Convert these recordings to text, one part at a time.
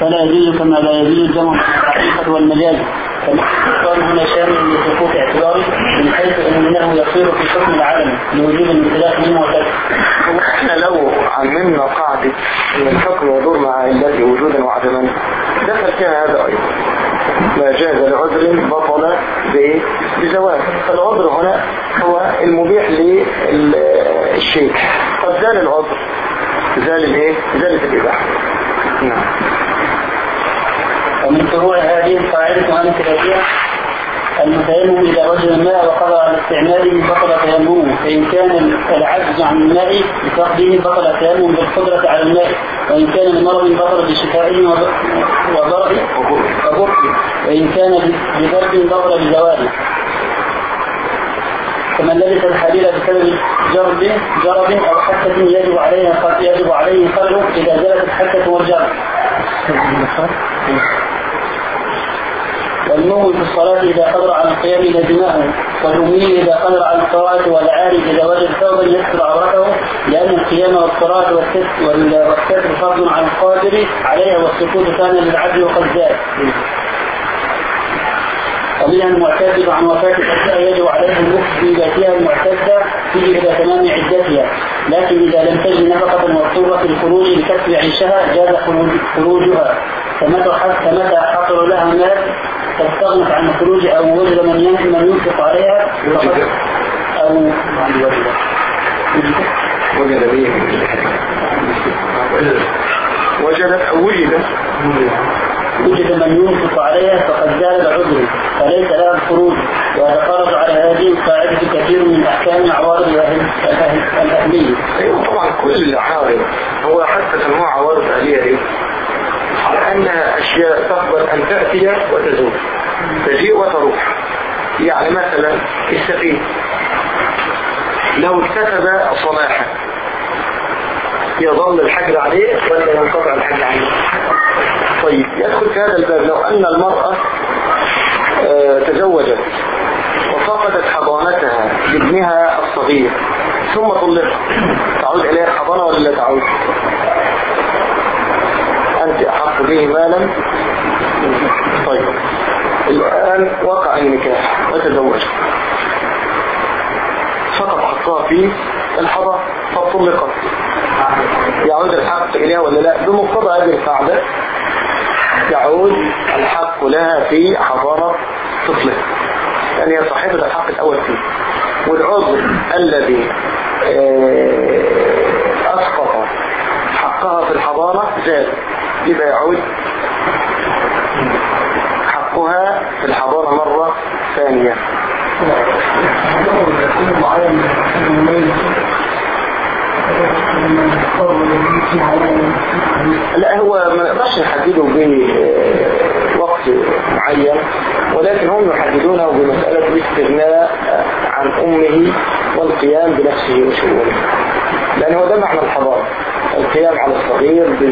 فلا يجوز كما لا يجوز الجمع الحقيقة والمجاز فالإقرار هنا شامل لسقوط اعتباره من حيث أنه يصير في حكم العالم لوجود المثلات منه وكذا احنا لو عممنا قاعدة ان الحكم يدور مع علته وجودا وعدما دخل فيها هذا ايضا ما جاز لعذر بطل بايه؟ بزواج فالعذر هنا هو المبيح للشيء قد زال العذر زال الايه؟ زالت الاباحة نعم ومن فروع هذه القاعدة الانتفاعية المتيمم إذا وجد الماء وقضى على استعماله بطل تيممه فإن كان العجز عن الماء بفقده بطل التيمم بالقدرة على الماء وإن كان المرض بطل بشفائه وضربه وبرده وإن كان ببرد بطل بزواله كمن لبس الحرير بسبب جرب جرب أو حكة يجب عليها يجب عليه خلعه إذا زالت الحكة والجرب والنوم في الصلاة إذا قدر على القيام لزمه والأمي إذا قدر على القراءة والعارف إذا وجد ثوبا يستر عورته لأن القيام والقراءة والكسر فرض على القادر عليها والسكوت كان للعبد وقد زاد ومنها المعتد عن وفاة الأساء يجب عليها المخ في ذاتها المعتدة تجي إلى تمام عدتها لكن إذا لم تجد نفقة مطلوبة في الخروج لكسب عيشها جاز خروجها فمتى فمتى حصل لها مال تستغنت عن الخروج أو وجد من من ينفق عليها أو وجد به وجدت أو وجدت وجد من ينفق عليها فقد زال العذر فليس لها الخروج وهذا خرج على هذه القاعدة كثير من أحكام عوارض الأهلية. أيوة طبعا كل العوارض هو حتى سموها عوارض أهلية دي على أنها أشياء تقبل أن تأتي وتزول تجيء وتروح يعني مثلا السفينة لو اكتسب صلاحا يظل الحجر عليه ولا ينقطع الحجر عليه طيب يدخل في هذا الباب لو أن المرأة آه، تزوجت وفقدت حضانتها لابنها الصغير ثم طلقت تعود إليها الحضانة ولا لا تعود أنت أحق به مالا طيب الآن وقع النكاح وتزوج فقط حقها في الحضانة فطلقت يعود الحق إليها ولا لا بمقتضى هذه القاعدة يعود الحق لها في حضانة طفلة يعني هي صاحبة الحق الأول فيه والعذر الذي آه، أسقط حقها في الحضانة زاد يبقى يعود حقها في الحضانة مرة ثانية لا هو ما نقدرش نحدده بوقت معين ولكن هم يحددونه بمسألة الاستغناء عن أمه والقيام بنفسه وشؤونه لأن هو ده معنى الحضارة القيام على الصغير ب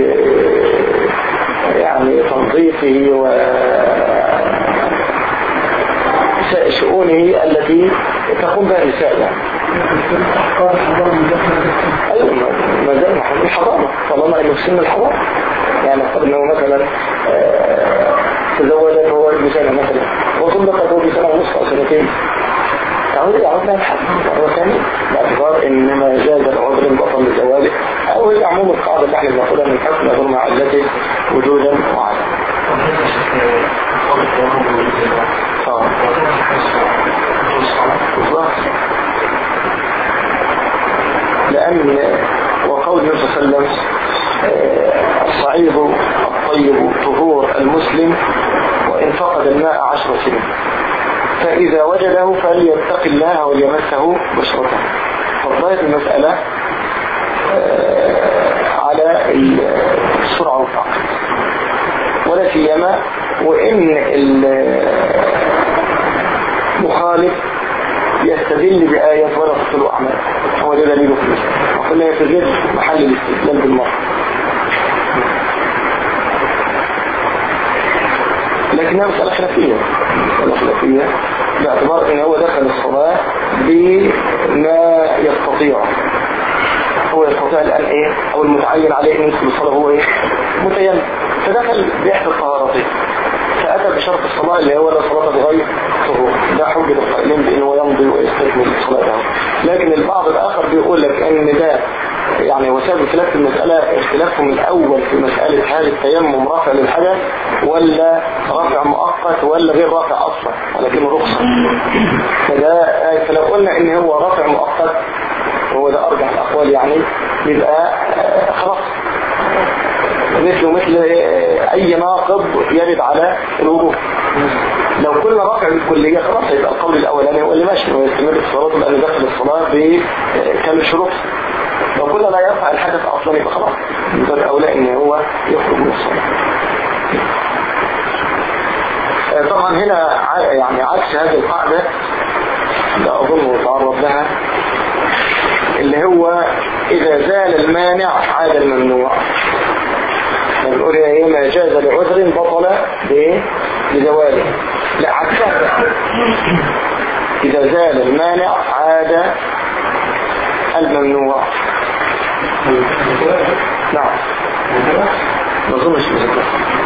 يعني تنظيفه و شؤونه التي تقوم بها النساء يعني ايوه ما زال محمد الحضانة طالما انه في سن الحضانة يعني افترض انه مثلا آه، تزوجت هو بسنة مثلا وطلقت هو بسنة ونصف او سنتين تعود يعود لها الحد مرة ثانية باعتبار ان ما جاز العذر بطل لزواجه او هي عموم القاعدة اللي احنا بناخدها من الحكم يدور مع علته وجودا وعدما لأن وقول النبي صلى الله عليه وسلم آه، الصعيد الطيب طهور المسلم وإن فقد الماء عشر سنين فإذا وجده فليتق الله وليمسه بشرته فضلت المسألة آه، على السرعة والتعقيد ولا سيما وإن المخالف يستدل بآيات ولا تقتل أعمال هو ده دليله في الإسلام وقلنا يتجد محل الاستدلال بالمرء لكنها مسألة خلافية مسألة خلافية باعتبار ان هو دخل الصلاة بما يستطيع هو يستطيع الآن ايه او المتعين عليه ان يدخل الصلاة هو ايه متيمم فدخل بيحدث طهارته فأتى بشرط الصلاة اللي هو لا صلاة بغير طهور ده حجة القائلين بأنه يمضي ويستكمل صلاته لكن البعض الآخر بيقول لك أن ده يعني وسبب خلاف المسألة اختلافهم الأول في مسألة هل التيمم رافع للحدث ولا رافع مؤقت ولا غير رافع أصلا ولكنه رخصة فده فلو قلنا ان هو رافع مؤقت هو ده أرجح الأقوال يعني يبقى آه، خلاص مثل مثل أي ناقض يرد على الوضوء لو كنا رافع بالكلية خلاص يبقى القول الأولاني هو اللي ماشي ويستمر في الصلاة لأن دخل الصلاة بكامل شروط لو كنا لا يرفع الحدث أصلا يبقى خلاص يبقى الأولى إن هو يخرج من الصلاة آه، طبعا هنا يعني عكس هذه القاعدة لا أظن تعرض لها اللي هو إذا زال المانع عاد الممنوع بنقول ايه ما جاز لعذر بطل بزواله لا عكسها إذا زال المانع عاد الممنوع نعم ما اظنش بذكر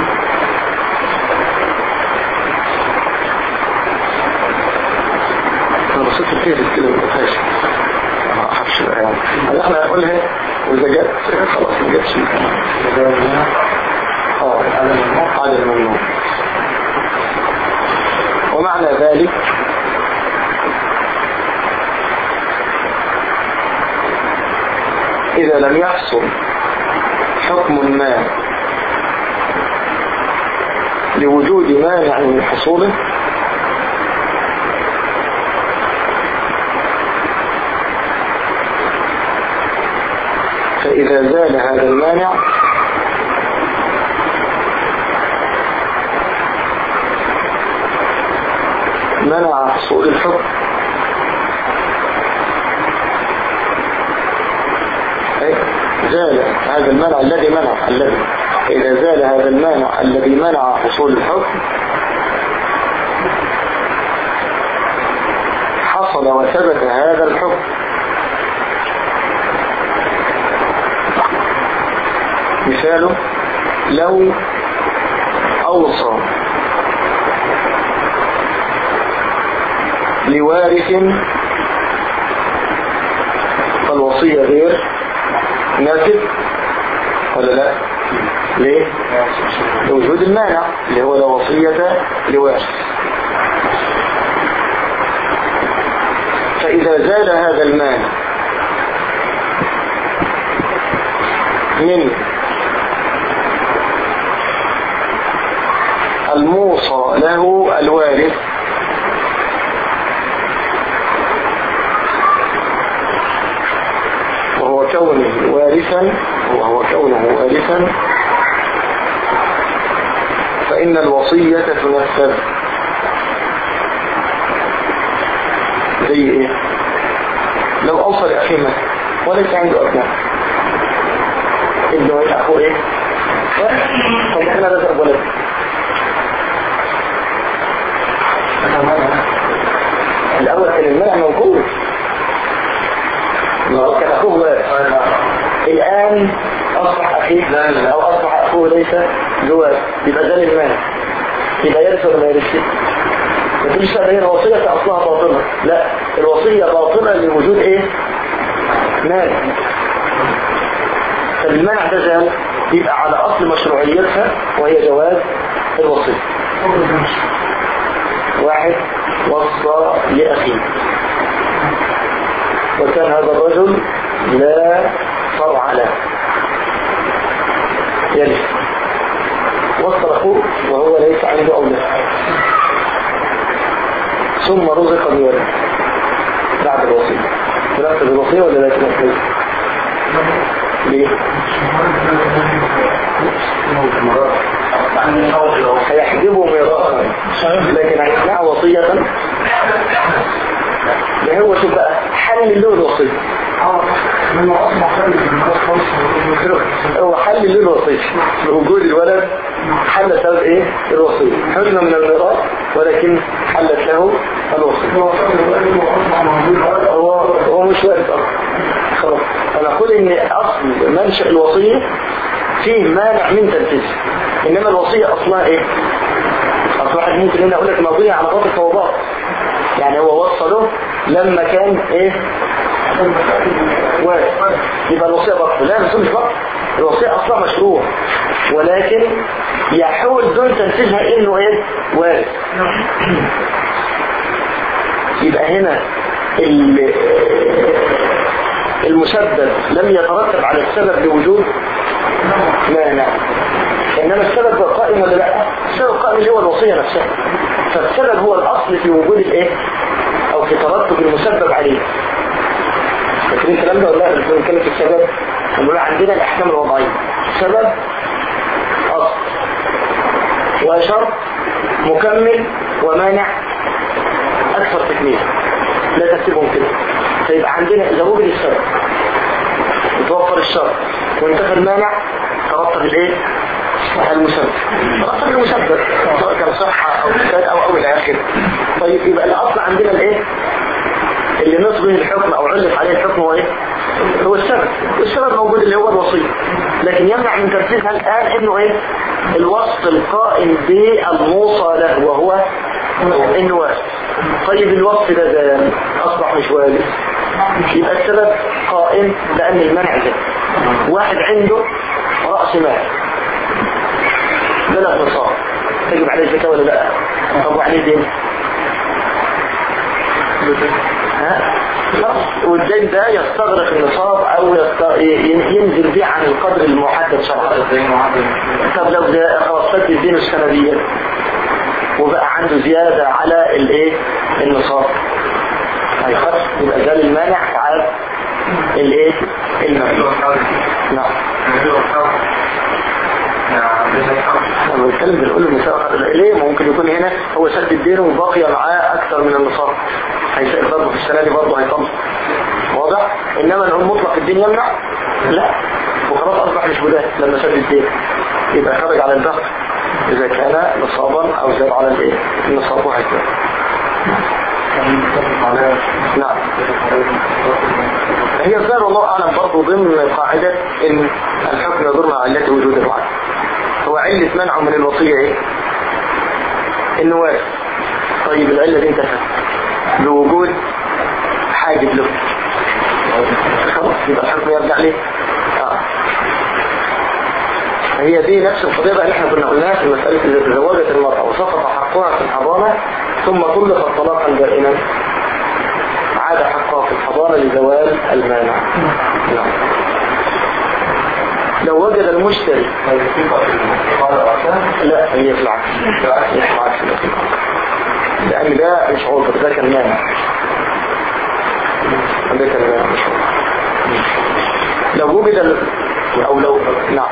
انا بصيت كتير الكلمة ما فيهاش ما اعرفش يعني احنا نقولها واذا جت خلاص ما جتش اه على الممنوع ومعنى ذلك إذا لم يحصل حكم ما لوجود مانع من حصوله فإذا زال هذا المانع منع حصول الحكم أي زال هذا المانع الذي منع الذي إذا زال هذا المانع الذي منع حصول الحكم حصل وثبت هذا الحكم مثاله لو أوصى لوارث فالوصية غير ناسب ولا لا ليه لوجود المانع اللي هو لا وصية لوارث فإذا زال هذا المانع من الموصى له الوارث وهو كونه وارثا وهو كونه وارثا فإن الوصية تنفذ زي ايه لو أوصى لأخيه مثلا وليس عنده أبناء ابنه ايه أخوه ايه طب احنا رزق ولد الأول كان المنع موجود كان أخوه وارث الآن أصبح أخيه أو أصبح أخوه ليس جواز يبقى زال المال يبقى يرث ولا ما يرثش ما تجيش بقى هي الوصية أصلها باطلة لا الوصية باطلة لوجود إيه مال فالمنع ده زال يبقى على أصل مشروعيتها وهي جواز الوصية واحد وصى لأخيه وكان هذا الرجل لا فرع له يلف وصل أخوه وهو ليس عنده أولاد ثم رزق بولد بعد الوصية تنفذ الوصية ولا لا تنفذ ليه هيحجبه ميراثا لكن هيسمع وصية ده هو شوف بقى حل له الوصية هو حل له الوصية بوجود الولد حل سبب ايه الوصية حزن من الميراث ولكن حلت له الوصية هو هو مش وارد اصلا خلاص انا اقول ان اصل منشأ الوصية فيه مانع من تنفيذه انما الوصية اصلها ايه اصل واحد ممكن هنا اقول لك مبنية على باطل فوضات يعني هو وصله لما كان ايه وارد يبقى الوصية باطل لا الوصية مش باطل الوصية اصلها مشروع ولكن يحول دون تنفيذها انه ايه وارد يبقى هنا ال- المسبب لم يترتب على السبب لوجود مانع انما السبب هو قائم ولا لا السبب قائم اللي هو الوصية نفسها فالسبب هو الاصل في وجود الايه او في ترتب المسبب عليه فاكرين الكلام ده ولا لا اللي بنتكلم في السبب نقول عندنا الاحكام الوضعيه سبب اصل وشرط مكمل ومانع اكثر تكميل لا ترتيبهم كده فيبقى عندنا اذا وجد السبب يتوفر الشرط وانتفى المانع ترتب الايه المسبب ترتب المسبب سواء كان صحة او فساد او او الى اخره طيب يبقى الاصل عندنا الايه اللي نصبه الحكم او علق عليه الحكم هو ايه هو السبب والسبب موجود اللي هو الوصية لكن يمنع من تنفيذها الان انه ايه الوصف القائم بالموصى له وهو انه واجب طيب الوصف ده ده اصبح مش واجب يبقى السبب قائم لان المنع ده واحد عنده رأس مال بلغ نصاب تجب عليه الزكاة ولا لا طب وعليه دين ها لا والدين ده يستغرق النصاب او يست... ي- ينزل بيه عن القدر المحدد شرعا طب لو ده خلاص سد الدين السنة دي وبقى عنده زيادة على الايه النصاب هيخف يبقى ده المانع على الايه الممنوع نعم انا بنتكلم بنقول المساء ليه ممكن يكون هنا هو سد الدين وباقي معاه اكثر من النصاب هيسأل برضه في السنة دي برضه هيطلع واضح انما نقول مطلق الدين يمنع لا وخلاص اصبح مش بداية لما سد الدين يبقى خرج على البحث اذا كان نصابا او زاد على الايه النصاب وهكذا نعم هي الظاهر والله اعلم برضه ضمن قاعدة ان الحكم يدور مع علة وجود الوعد هو علة منعه من الوصية ايه انه واجب طيب العلة دي انتهت بوجود حاجب له خلاص يبقى الحكم يرجع ليه آه. هي دي نفس القضية بقى اللي احنا كنا قلناها في مسألة إذا تزوجت المرأة وسقط حقها في الحضانة ثم طلقت طلاقا دائما عاد حقها في الحضانة لزوال المانع نعم لو وجد المشتري لا هي في العكس هي في العكس لأن ده مش عذر ده كان مانع ده كان مانع مش عذر لو وجد ال... أو لو نعم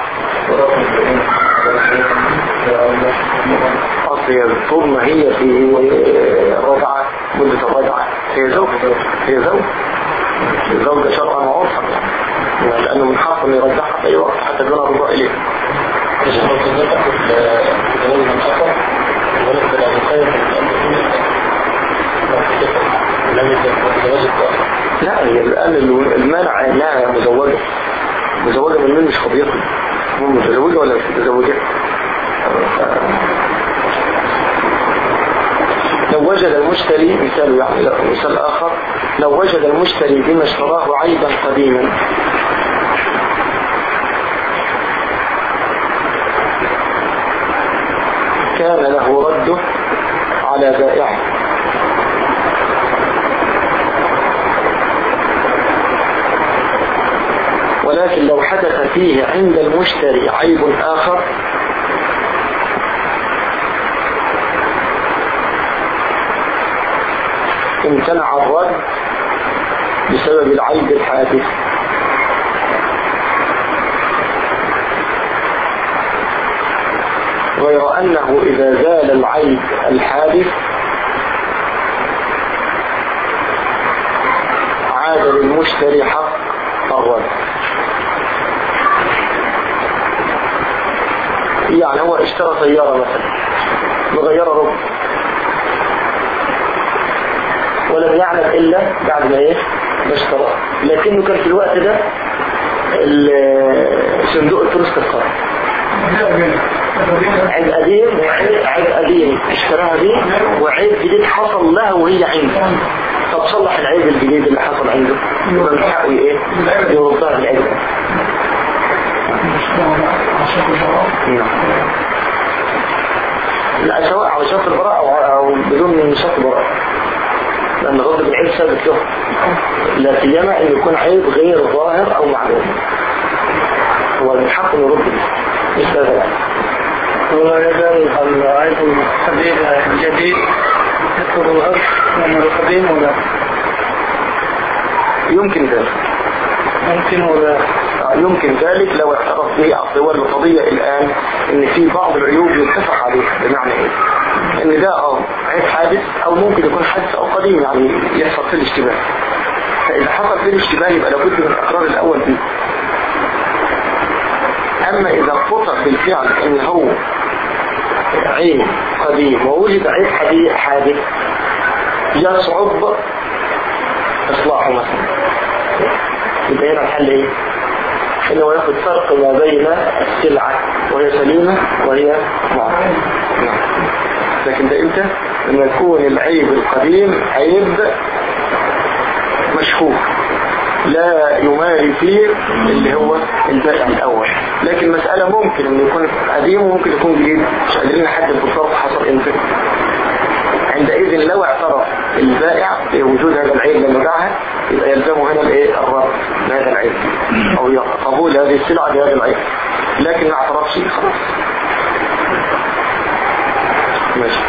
أصل هي طول ما هي في رضعة مدة الرضعة هي زوج هي زوج الزوجة شرعا وعرفا يعني لأنه من حق أن يرجعها في أي وقت حتى دون الرجوع إليه لا هي الآن المانع انها مزوجة مزوجة من مين مش قضيتنا هو متزوجة ولا مش متزوجة لو وجد المشتري مثال يعني لا، مثال آخر لو وجد المشتري بما اشتراه عيبا قديما كان له رده على بائعه ولكن لو حدث فيه عند المشتري عيب آخر امتنع الرد بسبب العيب الحادث غير أنه إذا زال العيب الحادث عاد للمشتري حق الرد يعني هو اشترى سيارة مثلا مغيرة ربع ولم يعلم إلا بعد ما ايه ما اشترى لكنه كان في الوقت ده ال- صندوق الفلوس كان خارج عيب قديم عيب قديم اشتراها دي وعيب جديد حصل لها وهي عنده طب صلح العيب الجديد اللي حصل عنده يبقى من حقه ايه يردها بالعيب نعم. لا سواء على شرط البراءة أو, أو بدون شرط البراءة لأن غضب العيب ثابت له لا سيما أن يكون عيب غير ظاهر أو معلوم هو من حقه يرد به مش هذا ولا يزال العيب الحديد الجديد يدخل الأرض من القديم ولا يمكن ذلك ممكن ولا يمكن ذلك لو اعترف به الدول القضية الآن ان في بعض العيوب يتفق عليها بمعنى ايه ان ده اه عيب حادث او ممكن يكون حادث او قديم يعني يحصل فيه الاشتباه فاذا حصل فيه الاشتباه يبقى لابد من الاقرار الاول فيه اما اذا فتر بالفعل ان هو عيب قديم ووجد عيب حديث حادث يصعب اصلاحه مثلا يبقى هنا الحل ايه انه ياخد فرق ما بين السلعة وهي سليمة وهي معرفة نعم لكن ده امتى لما يكون العيب القديم عيب مشهور لا يماري فيه اللي هو البائع الاول لكن مسألة ممكن انه يكون قديم وممكن يكون جديد مش قادرين نحدد بالضبط حصل امتى عندئذ لو اعترف البائع بوجود هذا العيب لما باعها يبقى يلزمه هنا الايه الرد بهذا العيب او قبول هذه السلعة بهذا العيب لكن ما اعترفش خلاص ماشي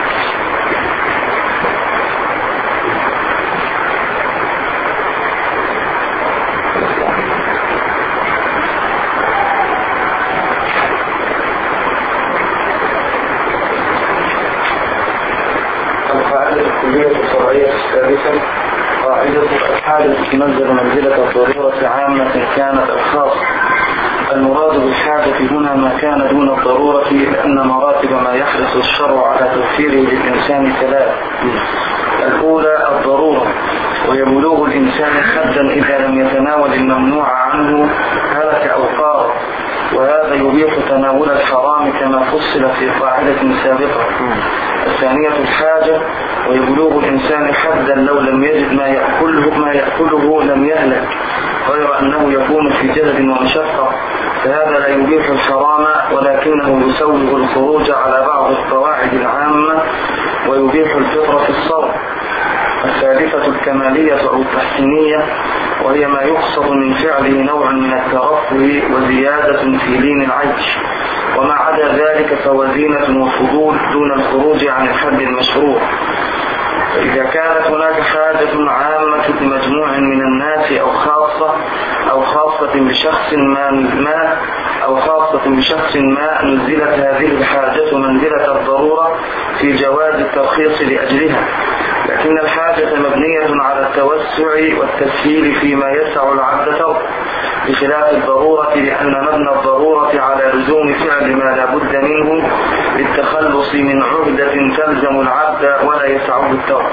القاعدة الكلية الشرعية الثالثة قاعدة الحادث تنزل منزلة الضرورة عامة كانت أو خاصة المراد بالحاجة هنا ما كان دون الضرورة لأن مراتب ما يحرص الشرع على توفيره للإنسان ثلاث الأولى الضرورة وهي بلوغ الإنسان حدا إذا لم يتناول الممنوع عنه هلك أو قار وهذا يبيح تناول الحرام كما فصل في قاعدة سابقة الثانية الحاجة وهي بلوغ الإنسان حدا لو لم يجد ما يأكله ما يأكله لم يهلك غير أنه يكون في جهد ومشقة فهذا لا يبيح الحرام ولكنه يسوغ الخروج على بعض القواعد العامة ويبيح الفطرة في الصوم الثالثة الكمالية أو التحسينية وهي ما يقصد من فعله نوع من الترفه وزيادة في لين العيش وما عدا ذلك فوزينة وفضول دون الخروج عن الحد المشروع إذا كانت هناك حاجة عامة لمجموع من الناس أو خاصة أو خاصة بشخص ما ما أو خاصة بشخص ما نزلت هذه الحاجة منزلة الضرورة في جواز الترخيص لأجلها لكن الحاجة مبنية على التوسع والتسهيل فيما يسع العبد ترك بخلاف الضرورة لأن مبنى الضرورة على لزوم فعل ما لا بد منه للتخلص من عهدة تلزم العبد ولا يسعه الترك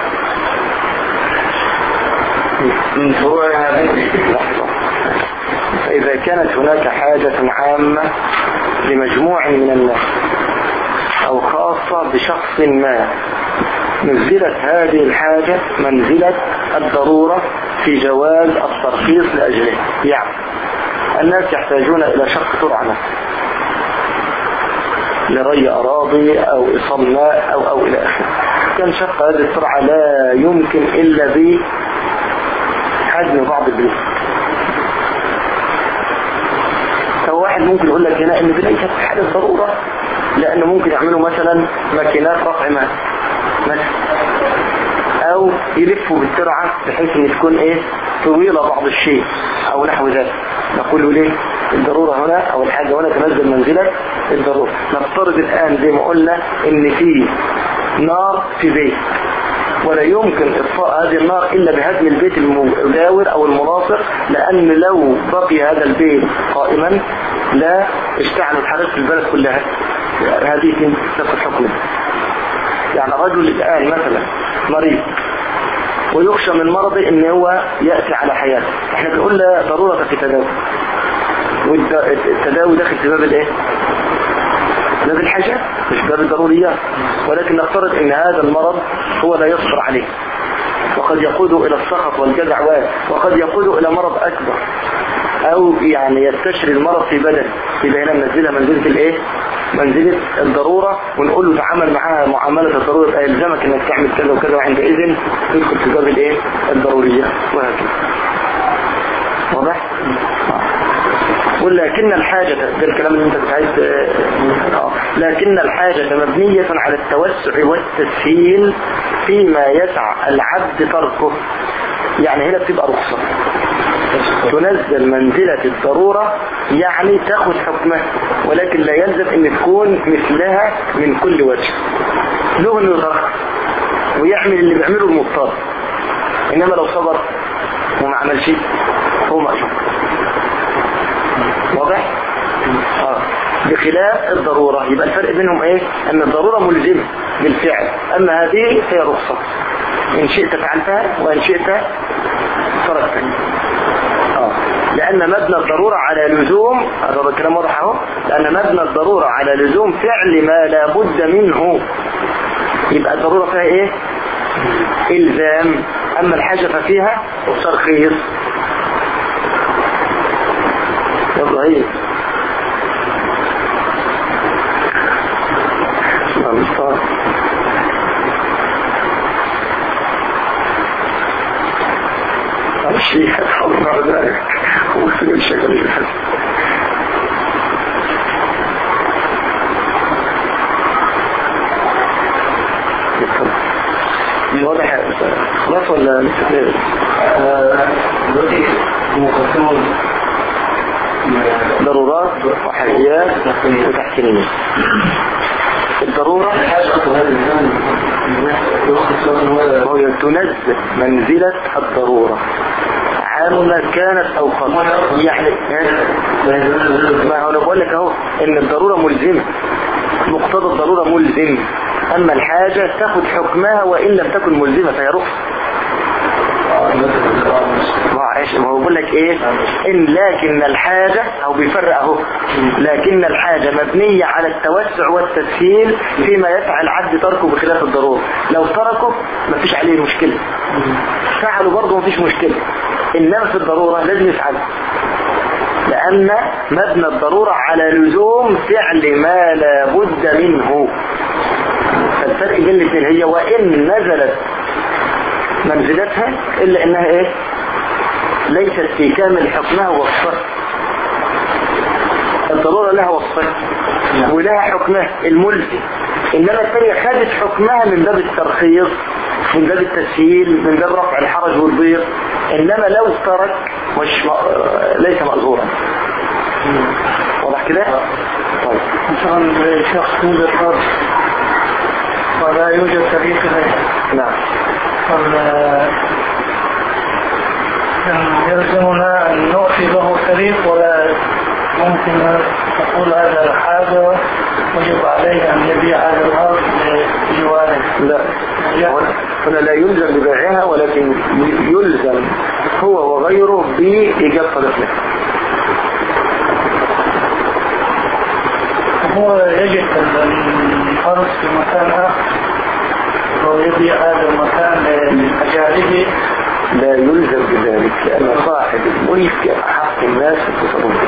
من فروع هذه فإذا كانت هناك حاجة عامة لمجموع من الناس أو خاصة بشخص ما نزلت هذه الحاجة منزلة الضرورة في جواز الترخيص لأجله يعني الناس يحتاجون إلى شق ترعة لري أراضي أو إصال ماء أو, أو إلى آخره كان شق هذه الترعة لا يمكن إلا بحجم بعض البيوت فواحد ممكن يقول لك هنا ان دي ليست حالة ضرورة لانه ممكن يعملوا مثلا ماكينات رفع ماء مثلا او يلفوا بالترعة بحيث ان تكون ايه طويلة بعض الشيء او نحو ذلك نقول له ليه الضرورة هنا او الحاجة هنا تنزل منزلة الضرورة نفترض الان زي ما قلنا ان في نار في بيت ولا يمكن اطفاء هذه النار الا بهدم البيت المجاور او المناصر لان لو بقي هذا البيت قائما لا اشتعل الحريق في البلد كلها هذه نفس الحكم يعني رجل الان مثلا مريض ويخشى من مرضه ان هو يأتي على حياته احنا بنقول له ضرورة في تداوي والتداوي داخل في باب الايه ده بالحاجات مش ده بالضروريات ولكن نفترض ان هذا المرض هو لا يصبر عليه وقد يقود الى السخط والجزع وقد يقود الى مرض اكبر او يعني يستشري المرض في بدن يبقى هنا منزلها منزلة الايه منزلة الضرورة ونقول له تعامل معاها معاملة الضرورة يبقى يلزمك انك تعمل كذا وكذا وعندئذ تدخل في باب الايه الضرورية وهكذا واضح؟ ولكن الحاجة ده الكلام اللي انت عايز آه. لكن الحاجة مبنية على التوسع والتسهيل فيما يسع العبد تركه يعني هنا بتبقى رخصة تنزل منزلة الضرورة يعني تاخد حكمها ولكن لا يلزم ان تكون مثلها من كل وجه له انه يترك ويعمل اللي بيعمله المضطر انما لو صبر وما عملش هو مأجور واضح؟ آه. بخلاف الضرورة يبقى الفرق بينهم ايه ان الضرورة ملزمة بالفعل اما هذه هي رخصة ان شئت فعلتها وان شئت تركتها آه. لان مبنى الضرورة على لزوم هذا الكلام واضح اهو لان مبنى الضرورة على لزوم فعل ما لا بد منه يبقى الضرورة فيها ايه الزام اما الحاجة ففيها ترخيص يلا هي الشيء حرر ذلك هو في الشكل الحسن واضح خلاص ولا لسه دلوقتي مقسمون ضرورات وحاجيات وتحسينية الضرورة وهي تنزل منزلة الضرورة عامة كانت أو خاصة يعني ما هو أنا بقول لك أهو إن الضرورة ملزمة مقتضى الضرورة ملزم أما الحاجة تاخد حكمها وإن لم تكن ملزمة فهي رخصة معلش ما هو بقول لك ايه ان لكن الحاجة او بيفرق اهو لكن الحاجة مبنية على التوسع والتسهيل فيما يسعى العبد تركه بخلاف الضرورة لو تركه مفيش عليه مشكلة فعله برضه مفيش مشكلة انما في الضرورة لازم يفعله لأن مبنى الضرورة على لزوم فعل ما لا بد منه فالفرق بين الاثنين هي وإن نزلت منزلتها إلا إنها إيه ليست في كامل حكمها وصفها الضرورة لها وصفها ولها حكمها الملزم إنما الثانية خدت حكمها من باب الترخيص من باب التسهيل من باب رفع الحرج والضيق إنما لو ترك مش م... ليس مأذورا واضح كده؟ طيب مثلا شخص يوجد فرض ولا يوجد طريق نعم يلزمنا أن نعطي له طريق ولا ممكن نقول هذا الحاجة ويجب عليه أن يبيع هذا الأرض لجواره لا هنا لا يلزم ببيعها ولكن يلزم هو وغيره بإيجاب طريق له هو يجد الأرض في مكان آخر ويبيع هذا المكان لأجانبه لا يلزم بذلك لأن صاحب الملك حق الناس في التصرف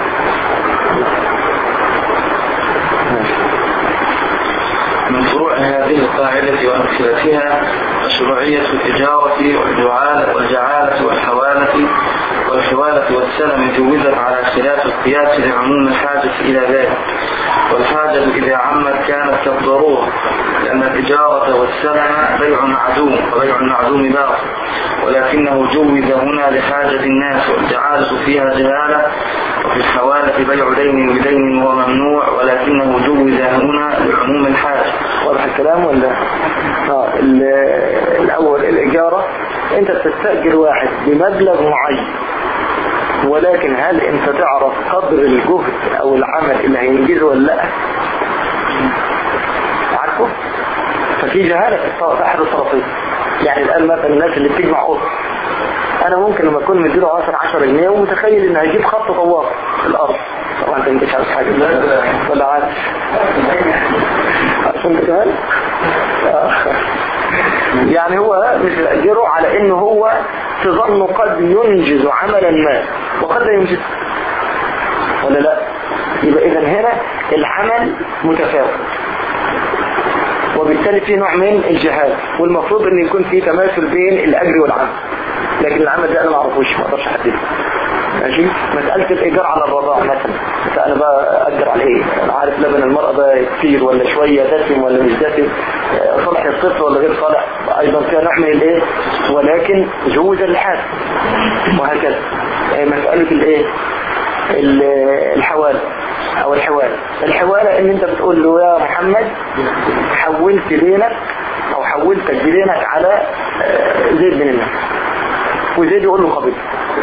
من فروع هذه القاعدة وأمثلتها مشروعية التجارة والجعالة والجعالة والحوالة والحوالة والسلم جوزت على خلاف القياس لعموم الحاجة إلى ذلك والحاجة إذا عمت كانت كالضرورة لأن التجارة والسلم بيع معدوم وبيع المعدوم باطل ولكنه جوز هنا لحاجة الناس والجعالة فيها جهالة وفي الحوالة بيع دين بدين هو ممنوع ولكنه جوز هنا لعموم الحاجة واضح الكلام ولا آه الأول الإجارة أنت بتستأجر واحد بمبلغ معين ولكن هل أنت تعرف قدر الجهد أو العمل اللي هينجزه ولا لا عارفه ففي جهالة في أحد الطرفين يعني الآن مثلا الناس اللي بتجمع قط أنا ممكن لما أكون مديله 10 10 جنيه ومتخيل إن هيجيب خط طواف في الأرض طبعا انت مش عارف حاجة ولا عارف عشان سؤال يعني هو مش بيأجره على انه هو تظن قد ينجز عملا ما وقد لا ينجز ولا لا يبقى اذا هنا العمل متفاوت وبالتالي في نوع من الجهاد والمفروض ان يكون في تماثل بين الاجر والعمل لكن العمل ده انا ما اعرفوش ما اقدرش احدده ماشي مسألة الإيجار على الرضاع مثلا فأنا بقى أجر على إيه أنا عارف لبن المرأة ده كتير ولا شوية دسم ولا مش دسم آه، صالح الطفل ولا غير صالح أيضا فيها نوع من الإيه ولكن جوز الحال وهكذا آه، مسألة الإيه ال- الحوالة أو الحوالة الحوالة إن أنت بتقول له يا محمد حولت دينك أو حولتك بدينك على آه، زيد بن الله وزيد يقول له قبل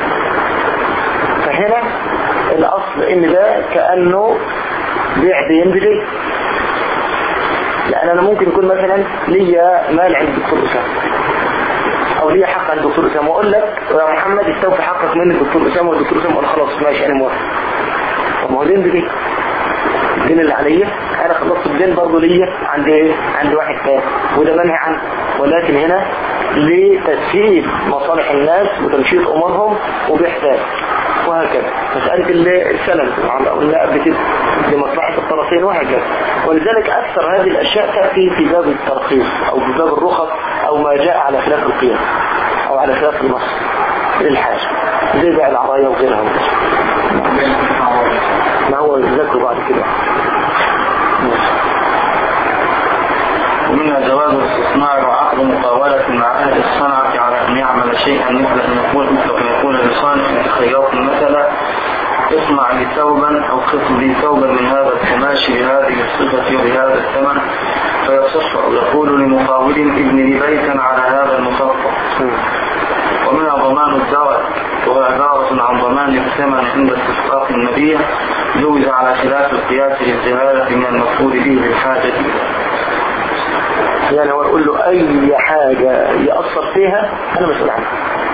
فهنا الأصل إن ده كأنه بيع دين بدين لأن أنا ممكن يكون مثلا ليا مال عند الدكتور أسامة أو ليا حق عند الدكتور أسامة وأقول لك يا محمد استوفي حقك من الدكتور أسامة والدكتور أسامة قال خلاص ماشي أنا موافق طب ما هو دين بدين الدين اللي عليا انا خلصت الدين برضه ليا عند ايه عند واحد تاني وده منهي عنه ولكن هنا لتسهيل مصالح الناس وتنشيط امورهم وبإحسان وهكذا مسألة ال- السلم طبعا قلنا قبل كده لمصلحة الطرفين وهكذا ولذلك أكثر هذه الأشياء تأتي في باب الترخيص أو في باب الرخص أو ما جاء على خلاف القياس أو على خلاف النص للحاجة زي بقى العراية وغيرها ما هو ذكره بعد كده ومنها جواز الاستثمار وعقد مقاولة مع أهل الصنعة على أن يعمل شيئا مثل أن يقول مثل أن يقول لصانع خياط مثلا اصنع لي ثوبا أو خط لي ثوبا من هذا القماش بهذه الصفة وبهذا الثمن فيصح أو يقول لمقاول ابن لي بيتا على هذا المخطط ومنها ضمان الدار وهو عبارة عن ضمان الثمن عند استحقاق المبيع جوز على خلاف القياس للجهالة من المفعول به بالحاجة إليه يعني هو يقول له اي حاجة يأثر فيها انا مسؤول عنها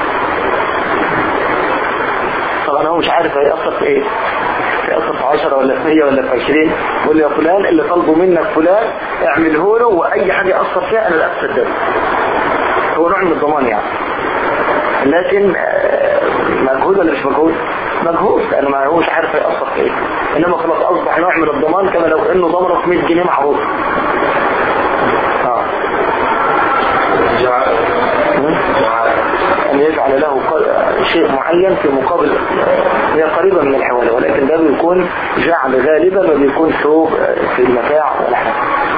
طبعا هو مش عارف هيأثر في ايه هيأثر في 10 ولا في 100 ولا في 20 يقول له يا فلان اللي طلبه منك فلان اعمله له واي حاجة يأثر فيها انا لا افسد هو نوع من الضمان يعني لكن آه، مجهود ولا مش مجهود مجهود لانه ما هوش عارف هيأثر في ايه انما خلاص اصبح نوع من الضمان كما لو انه ضمنه في 100 جنيه معروف اه أن يجعل له ق- شيء معين في مقابل هي قريبة من الحوالة ولكن ده بيكون جعل غالبا ما بيكون ثوب في المتاع ولا حاجة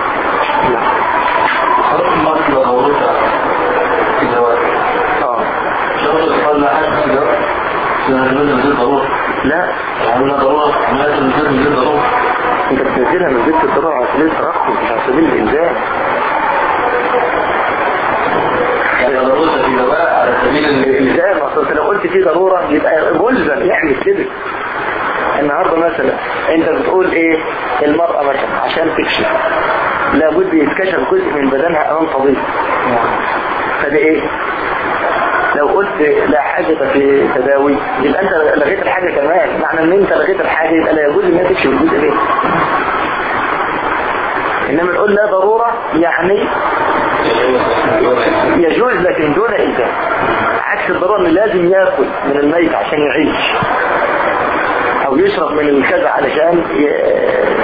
خلاص المصل ضرورتها في الزواج اه شرط قال لا حد في الزواج سنة من غير ضرورة لا عملنا ضرورة عملنا من غير ضرورة انت بتنزلها من بيت الضرر على سبيل الترقب مش على سبيل الإنزال يعني ضرورتها في زواج على سبيل ال- الإنزال اصل انت لو قلت فيه ضرورة يبقى ملزم يعمل كده النهاردة مثلا انت بتقول ايه المرأة مثلا عشان تكشف لابد يتكشف جزء من بدنها امام طبيب فده ايه لو قلت لا حاجة في تداوي يبقى انت لغيت الحاجة كمان معنى ان انت لغيت الحاجة يبقى لا يجوز انها تكشف الجزء ده انما نقول لا ضرورة يعني يجوز لكن دون إلزام عكس الضرورة ان لازم ياكل من الميت عشان يعيش او يشرب من الكذا علشان ي-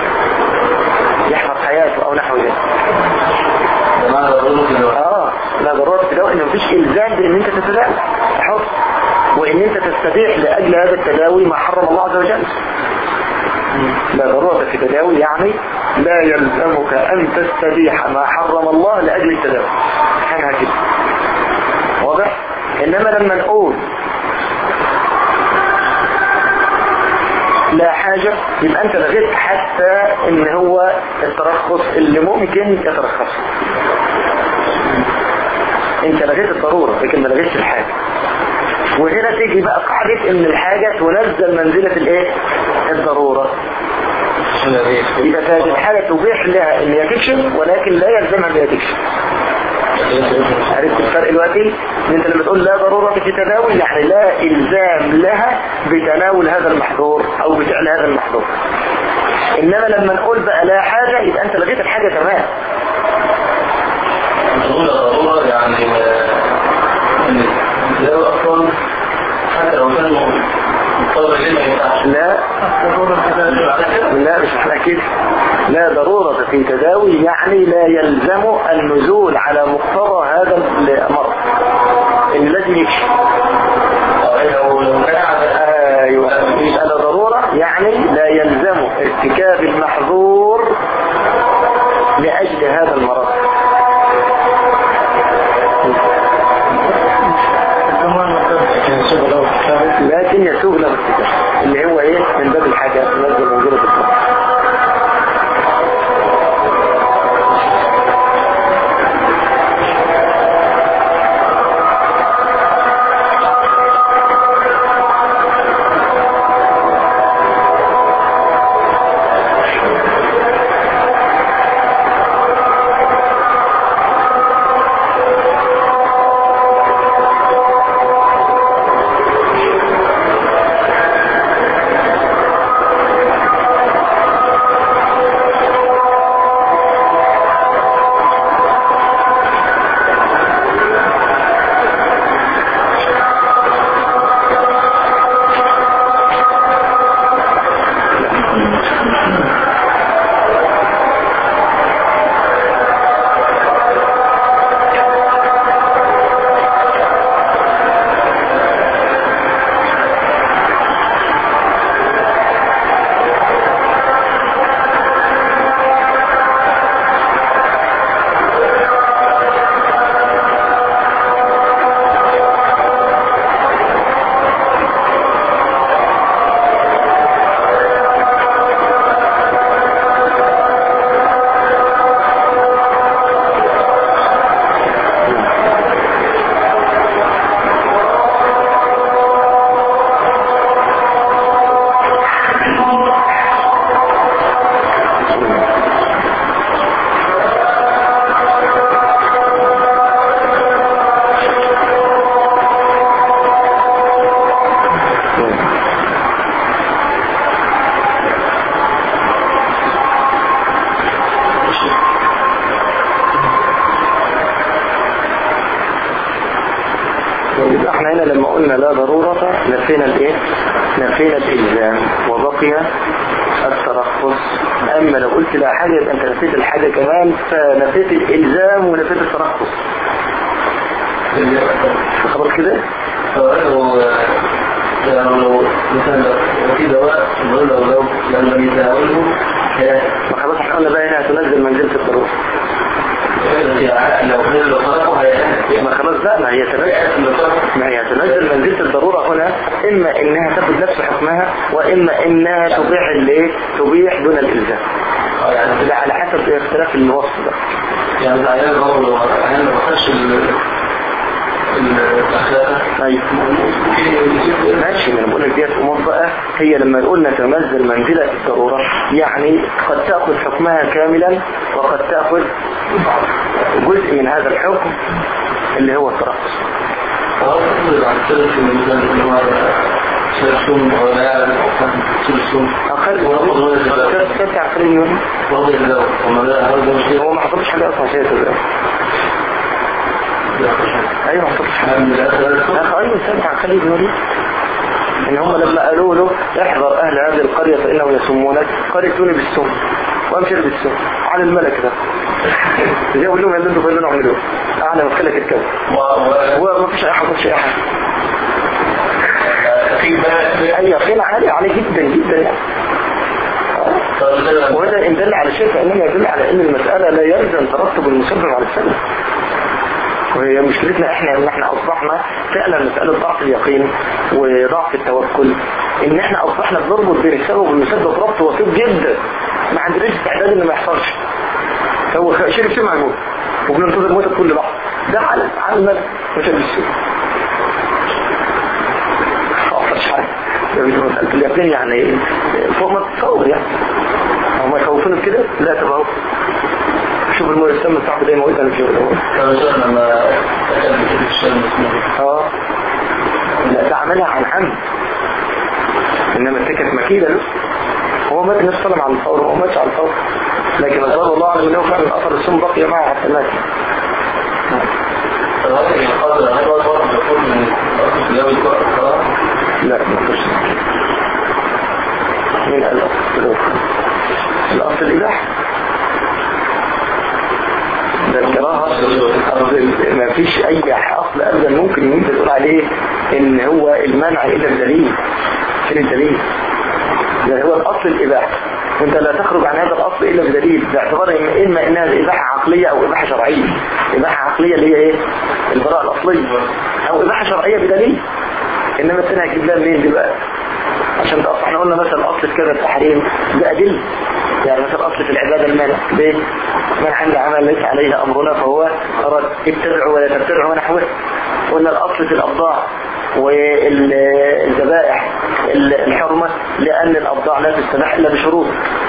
يحفظ حياته او نحو ذلك زمان ضرورة في الزواج اه لا ضرورة تداوي ان مفيش الزام بان انت تتداوي حر وان انت تستبيح لاجل هذا التداوي ما حرم الله عز وجل لا ضرورة في تداوي يعني لا يلزمك ان تستبيح ما حرم الله لاجل التداوي حاجة كده واضح انما لما نقول لا حاجة يبقى انت لغيت حتى ان هو الترخص اللي ممكن يترخص انت لغيت الضرورة لكن ما لغيتش الحاجة وهنا تيجي بقى قاعدة ان الحاجة تنزل منزلة الايه الضرورة يبقى فهذه الحاجة تبيح لها ان هي تكشف ولكن لا يلزمها ان هي تكشف عرفت الفرق دلوقتي ان انت لما تقول لا ضرورة في تداول يعني لا الزام لها بتناول هذا المحظور او بفعل هذا المحظور انما لما نقول بقى لا حاجة يبقى انت لغيت الحاجة تمام نقول ضرورة يعني يعني لو أصلا حتى لو كان مضطر ليه ما ينفعش لا لا مش احنا كده لا ضرورة في تداوي يعني لا يلزم النزول على مقتضى هذا الأمر إن لازم يكشف لو لو كان على ايوه يبقى لا ضرورة يعني لا يلزم ارتكاب المحظور لأجل هذا المرض لكن يسوغ له ارتكاب اللي هو ايه من باب الحاجة نزل منزلة الطرق يبقى احنا هنا لما قلنا لا ضرورة نفينا الايه نفينا الالزام وبقي الترخص اما لو قلت لا حاجة يبقى انت نفيت الحاجة كمان فنفيت الالزام ونفيت الترخص خبر كده لو يعني لو مثلا لو في دواء نقول لو لو لم يتناوله ما خلاص احنا قلنا بقى هنا هتنزل منزلة الضرورة لو غير لو خلقه هيأتي ما خلاص بقى ما هي تنزل ما هي هتنزل منزلة الضرورة هنا اما انها تاخد نفس حكمها واما انها تبيح الايه تبيح دون الالزام يعني ده على حسب اختلاف الوصف ده يعني العيال برضه لو أحيانا ما خدش ال الأخلاق ايوه ماشي من بقول لك ديت امور بقى هي لما قلنا تنزل منزلة الضرورة يعني قد تأخذ حكمها كاملا وقد تأخذ جزء من هذا الحكم اللي هو الترخص فهو تقول عن سلسل مثلا اللي هو سلسل ولا يعلم سلسل أقل ونقض ولا زبال كيف تعرف اليوم وضع الزوج وما لا هذا مش هو ما حصلش حاجة أصلا شيء تزال أيوة ما حصلش حاجة من الأخلاق أخ أيوة سمع خليل يوري إن هم لما قالوا له احذر أهل هذه القرية فإنهم يسمونك قال ائتوني بالسم وقام شرب السم على الملك ده زي أقول لهم يلدوا فيقولوا اعملوا أعلى مدخلك الكذب وما فيش أي حاجة ما فيش أي حاجة في بقى أي خيل عالي عليه جدا جدا يعني وهذا إن دل على شيء فإنما يدل على أن المسألة لا يلزم ترتب المسبب على السبب وهي مشكلتنا احنا ان احنا اصبحنا فعلا مسألة ضعف اليقين وضعف التوكل ان احنا اصبحنا بنربط بين السبب والمسبب ربط وثيق جدا ما عندناش استعداد ان ما يحصلش هو شرب سمع يموت وبننتظر موته كل لحظه ده على على المدى مش بالسوء مش حاجه مسألة اليقين يعني فوق ما تتصور يعني هم يخوفونا بكده لا تبقوا شوف المجسم صعب ده يموتها في الشغل كما لما أكل بكتب الشام اه لا ده عملها عن عمد انما اتكت مكيدة له هو مات النبي صلى الله عليه وسلم على الفور هو مات على الفور لكن الله الله اعلم انه فعلا اثر السم بقي معه حتى مات فهذا يقال هل هو الفرق يكون من أصل اليوم الكرة لا ما فيش من الاصل الاصل الاباحه ده الكراهه ما فيش اي اصل ابدا ممكن ان انت تقول عليه ان هو المنع الا بدليل فين الدليل ده هو الاصل الاباحه وانت لا تخرج عن هذا الاصل الا بدليل باعتبار ان اما انها اباحه عقليه او اباحه شرعيه اباحه عقليه اللي هي ايه البراءه الاصليه او اباحه شرعيه بدليل انما الثانيه هتجيب لها منين دلوقتي عشان تقص احنا قلنا مثلا الاصل في كذا التحريم ده ادله يعني مثلا الاصل في العباده المانع ليه من عند عمل ليس عليه امرنا فهو رد اتبعوا ولا تتبعوا ونحوه قلنا الاصل في الابضاع والذبائح الحرمه لان الابضاع لا تستباح الا بشروط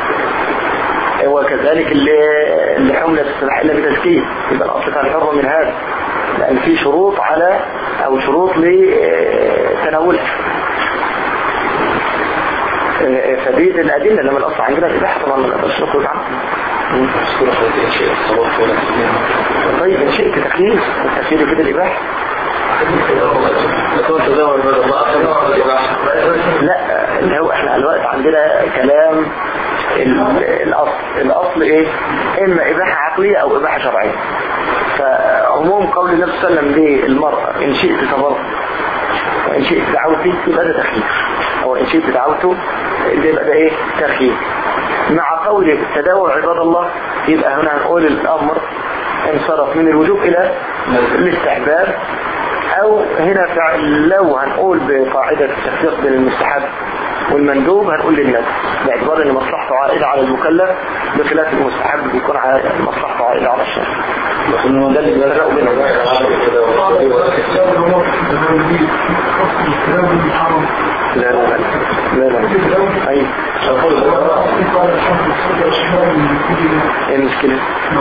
وكذلك اللي- اللحوم لا تستباح الا بتزكيه يبقى الاصل في الحرمه من هذا لان في شروط على او شروط لتناولها فدي الأدلة لما الأصل عندنا الإباحة طبعا ما نقدرش نخرج عنها طيب إن شئت تكليف التكليف كده الإباحة يكون تزاوج بدل الله أكثر من الإباحة لا اللي هو احنا الوقت عندنا كلام ال- الأصل الأصل إيه إما إباحة عقلية أو إباحة شرعية فعموم قول النبي صلى الله عليه وسلم للمرأة إن شئت صبرت وإن شئت دعوتي يبقى ده تخيير أو إن شئت دعوته ده يبقى ده إيه تخيير مع قول تداول عباد الله يبقى هنا هنقول الأمر انصرف من الوجوب إلى الاستحباب أو هنا فعل لو هنقول بقاعدة التفريق بين المستحب والمندوب هنقول للناس باعتبار ان مصلحته عائدة على المكلف بخلاف المستحب بيكون عا- مصلحته عائدة على الشارع ده اللي بيفرقوا بينهم لا لا لا لا لا اي ايه المشكلة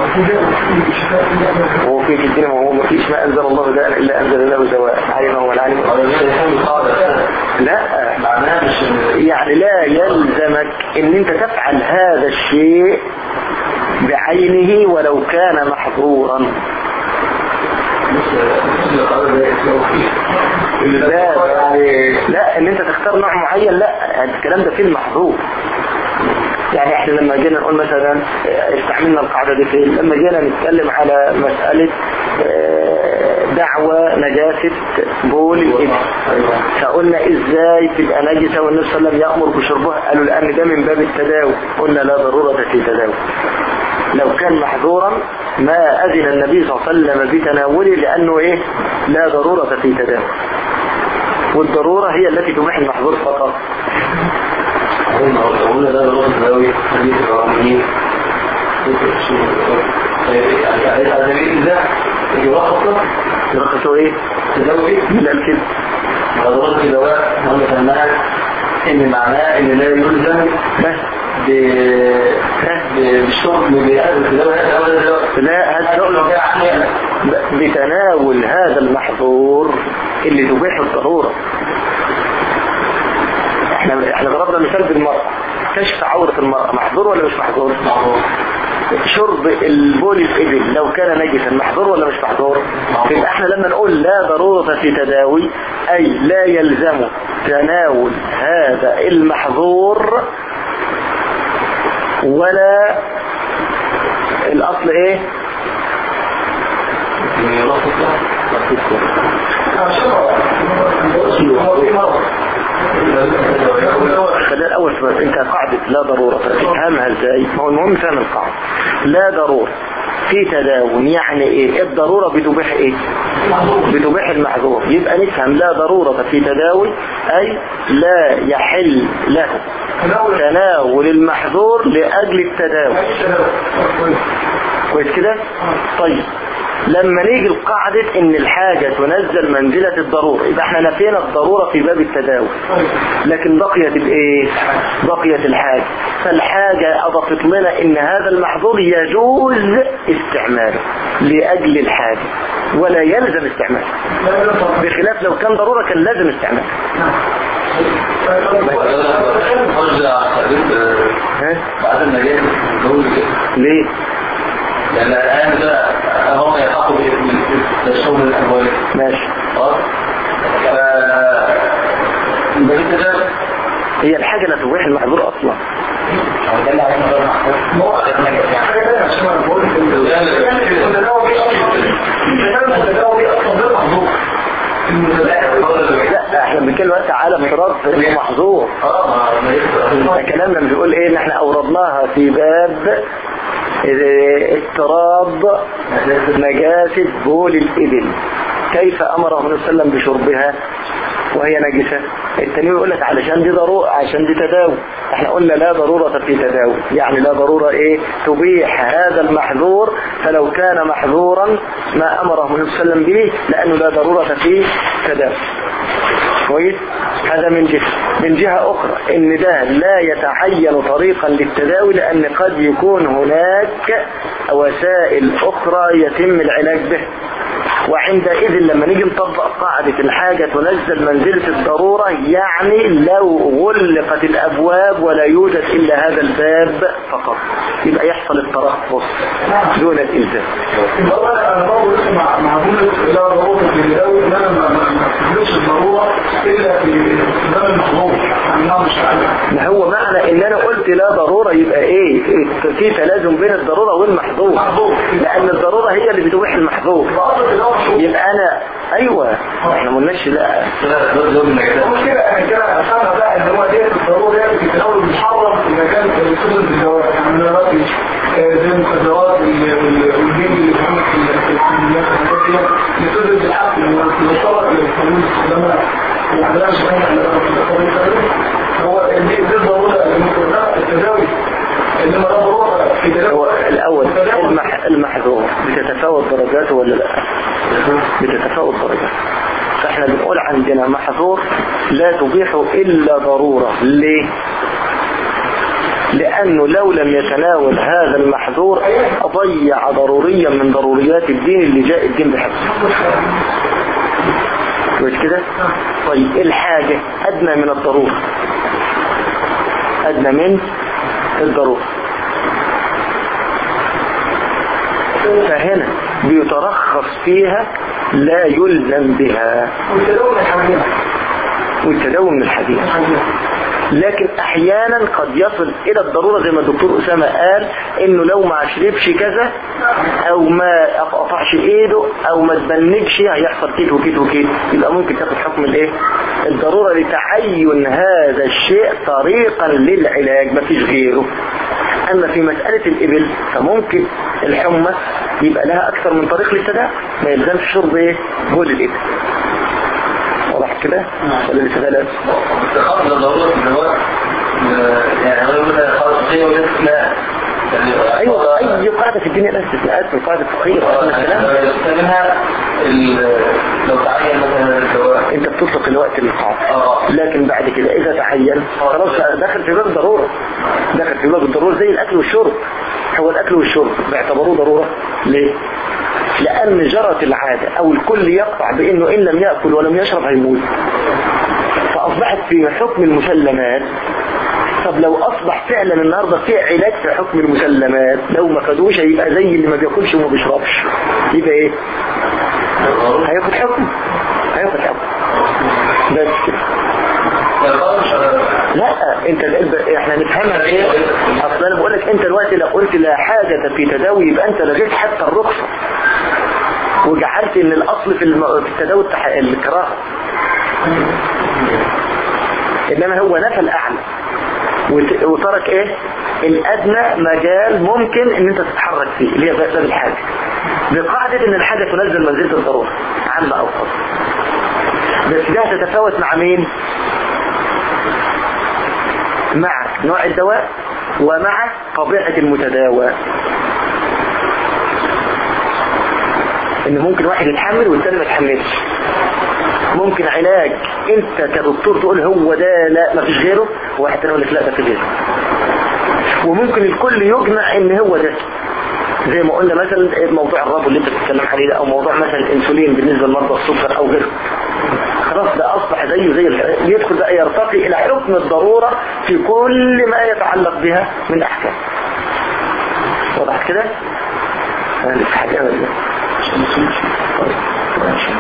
هو في الدين هو ما فيش ما انزل الله داء الا انزل له دواء علم هو العالم لا معناه مش يعني لا يلزمك ان انت تفعل هذا الشيء بعينه ولو كان محظورا لا لا ان انت تختار نوع معين لا الكلام ده في المحظور يعني احنا لما جينا نقول مثلا اه، استعملنا القاعدة دي فين لما جينا نتكلم على مسألة اه، دعوة نجاسة بول الإبل فقلنا ازاي تبقى نجسة والنبي صلى الله عليه وسلم يأمر بشربها قالوا لأن ده من باب التداوي قلنا لا ضرورة في تداوي لو كان محظورا ما أذن النبي صلى الله عليه وسلم بتناوله لأنه إيه لا ضرورة في تداوي والضرورة هي التي تبيح المحظور فقط قلنا ده ضرورة تداوي حديث الرحمين طيب يعني على سبيل ده يرخص يرخصوا إيه تداوي لا الكذب ضرورة الدواء هم فهمها ان معناه ان لا يلزم ها؟ ب- بالشرب بهذا الدواء هذا ولا الدواء لا هذا لو جاء عني ب- بتناول هذا المحظور اللي تبيح الضرورة احنا احنا ضربنا مثال بالمرأة كشف عورة المرأة محظور ولا مش محظور شرب البول الإبل لو كان نجسا محظور ولا مش محظور يبقى احنا لما نقول لا ضرورة في تداوي أي لا يلزم تناول هذا المحظور ولا الأصل ايه خلينا الأول سؤال أنت قاعدة لا ضرورة تفهمها ازاي هو المهم فهم القاعدة لا ضرورة في تداون يعني ايه الضرورة بتبيح ايه بتبيح المحظور يبقى نفهم لا ضرورة في تداول اي لا يحل له تناول المحظور لأجل التداول كويس كده طيب لما نيجي لقاعدة ان الحاجة تنزل منزلة الضرورة يبقى احنا نفينا الضرورة في باب التداول لكن بقيت الايه بقيت الحاجة فالحاجة اضافت لنا ان هذا المحظور يجوز استعماله لاجل الحاجة ولا يلزم استعماله بخلاف لو كان ضرورة كان لازم استعماله ها؟ بعد المجال الدولي ليه لأن الآن ده هم يحقوا بالشغل الأموالي ماشي خلاص ف يبقى كده هي الحاجة لا تبيح المحظور اصلا ده اللي عايزين نقول لا احنا بنتكلم دلوقتي على افتراض انه محظور احنا كلامنا بيقول ايه ان احنا اوردناها في باب اه، اضطراب نجاسة بول الابل كيف امره النبي صلى الله عليه وسلم بشربها وهي نجسة التاني يقول لك علشان دي ضرورة عشان دي تداوي احنا قلنا لا ضرورة في تداوي يعني لا ضرورة ايه تبيح هذا المحظور فلو كان محظورا ما امره النبي صلى الله عليه وسلم به لانه لا ضرورة في تداوي كويس هذا من جهة من جهة أخرى إن ده لا يتعين طريقا للتداوي لأن قد يكون هناك وسائل أخرى يتم العلاج به وعندئذ لما نيجي نطبق قاعدة الحاجة تنزل منزلة الضرورة يعني لو غلقت الأبواب ولا يوجد إلا هذا الباب فقط يبقى يحصل الترخص دون الإلزام انا برضه لسه مع مع جمله لا ضروره في الدوري ان انا ما ما ما استخدمش الضروره الا في استخدام المحظور انها مش عارف ما هو معنى ان انا قلت لا ضرورة يبقى ايه في تلازم بين الضرورة والمحظور لان الضرورة هي اللي بتبيح المحظور فقصد اللي هو مش يبقى انا ايوه احنا ما قلناش لا المشكلة انا كده افهمها بقى ان هو ديت الضروره ديت في الاول محرم اذا كان بتصل بالدواء يعني انا دلوقتي آه، زي المخدرات وال- وال- والجن اللي بيتعمل في ال- في الكليات والحاجات دي بتصل بالعقل وبتصل للقانون استخدامها يعني لا مش مهم على القانون هو دي دي الضروره المفروض التداوي انما ده ضروره في تداوي هو الاول المح المحظور بتتفاوت درجاته ولا لا بتتفاوت درجاته فاحنا بنقول عندنا محظور لا تبيح الا ضرورة ليه لانه لو لم يتناول هذا المحظور ضيع ضروريا من ضروريات الدين اللي جاء الدين بحقه مش كده طيب الحاجة ادنى من الضرورة ادنى من الضرورة فهنا بيترخص فيها لا يلزم بها والتداوي من الحاجات والتداوي من الحديث لكن احيانا قد يصل الى الضرورة زي ما الدكتور اسامة قال انه لو ما شربش كذا او ما قطعش ايده او ما تبنجش هيحصل كده وكده وكده يبقى ممكن تاخد حكم الايه الضرورة لتعين هذا الشيء طريقا للعلاج ما فيش غيره اما في مسألة الابل فممكن الحمى يبقى لها اكثر من طريق للتداوي ما يلزمش شرب ايه بول الابل واضح كده ولا لسه غلط خاصة ضرورة ان هو يعني هو مثلا خلاص شيء وناس لا ايوه اي قاعدة في الدنيا لها استثناءات في القاعدة الفقهية قلنا الكلام منها ال- لو تعين مثلا الدواء انت بتطلق الوقت للقاعدة اه لكن بعد كده اذا تعين خلاص داخل في باب الضرورة داخل في باب الضرورة زي الاكل والشرب هو الاكل والشرب باعتبروه ضرورة ليه لان جرت العادة او الكل يقطع بانه ان لم يأكل ولم يشرب هيموت فاصبحت في حكم المسلمات طب لو اصبح فعلا النهاردة في علاج في حكم المسلمات لو ما خدوش هيبقى زي اللي ما بياكلش وما بيشربش يبقى ايه هياخد حكم هياخد حكم بس كده لا انت القلب احنا نفهمها ايه اصل انا بقول لك انت دلوقتي لو قلت لا حاجة في تداوي يبقى انت لغيت حتى الرخصة وجعلت ان الاصل في, الم... في التداوي التح... الكراهة انما هو نفى الاعلى وت... وترك ايه الادنى مجال ممكن ان انت تتحرك فيه اللي هي باب الحاجة بقاعدة ان الحاجة تنزل منزلة الضرورة عامة او خاصة بس ده تتفاوت مع مين مع نوع الدواء ومع طبيعة المتداوى ان ممكن واحد يتحمل والتاني ما يتحملش ممكن علاج انت كدكتور تقول هو ده لا ما فيش غيره وواحد تاني يقول لك لا ده في غيره وممكن الكل يجمع ان هو ده زي ما قلنا مثلا موضوع الرب اللي انت بتتكلم عليه ده او موضوع مثلا الانسولين بالنسبه لمرضى السكر او غيره خلاص ده اصبح زيه زي الح- يدخل بقى يرتقي الى حكم الضروره في كل ما يتعلق بها من احكام واضح كده؟ انا لسه حاجه ولا إيه؟ طيب، ماشي.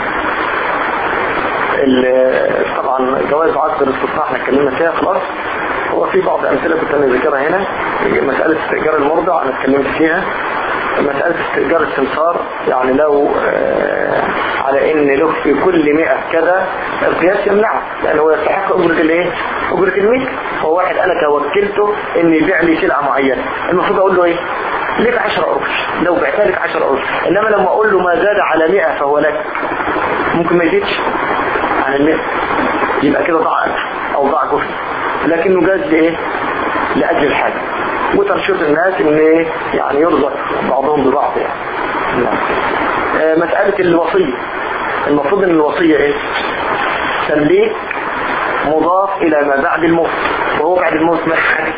ال- طبعا جواز عقد الاستطلاع احنا اتكلمنا فيها خلاص هو في بعض امثله كنت انا ذكرها هنا مساله استئجار المرضع انا اتكلمت فيها مسألة استئجار السمسار يعني لو آه، على ان له في كل مئة كذا القياس يمنعه لان هو يستحق اجرة الايه اجرة المثل هو واحد انا توكلته ان يبيع لي سلعة معينة المفروض اقول له ايه ليك 10 قرش لو بعتها لك 10 قرش انما لما اقول له ما زاد على 100 فهو لك ممكن ما يزيدش عن المئة يبقى كده ضاع أجر او ضاع كفر لكنه جاز لايه لاجل الحاجة وتنشيط الناس ان إيه؟ يعني يرزق بعضهم ببعض يعني نعم. آه، مسألة الوصية المفروض ان الوصية ايه تمليك مضاف الى ما بعد الموت وهو بعد الموت ما حاجة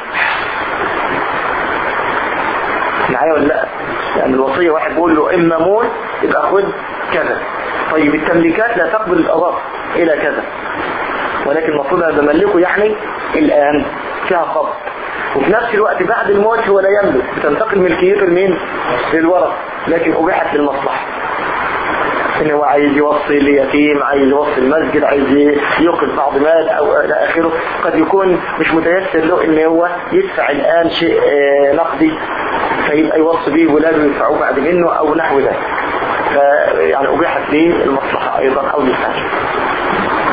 معايا ولا لا يعني الوصية واحد بيقول له اما موت يبقى خد كذا طيب التمليكات لا تقبل الاضافة الى كذا ولكن المفروض انا بملكه يعني الان فيها قبض وفي نفس الوقت بعد الموت هو لا يملك بتنتقل ملكيته لمين للورث لكن ابيحت للمصلحه ان هو عايز يوصي ليتيم عايز يوصي المسجد عايز يوقف بعض مال او الى اخره قد يكون مش متيسر له ان هو يدفع الان شيء آه، نقدي فيبقى يوصي به ولاده يدفعوه بعد منه او نحو ذلك فيعني ابيحت ليه المصلحه ايضا او للحاجه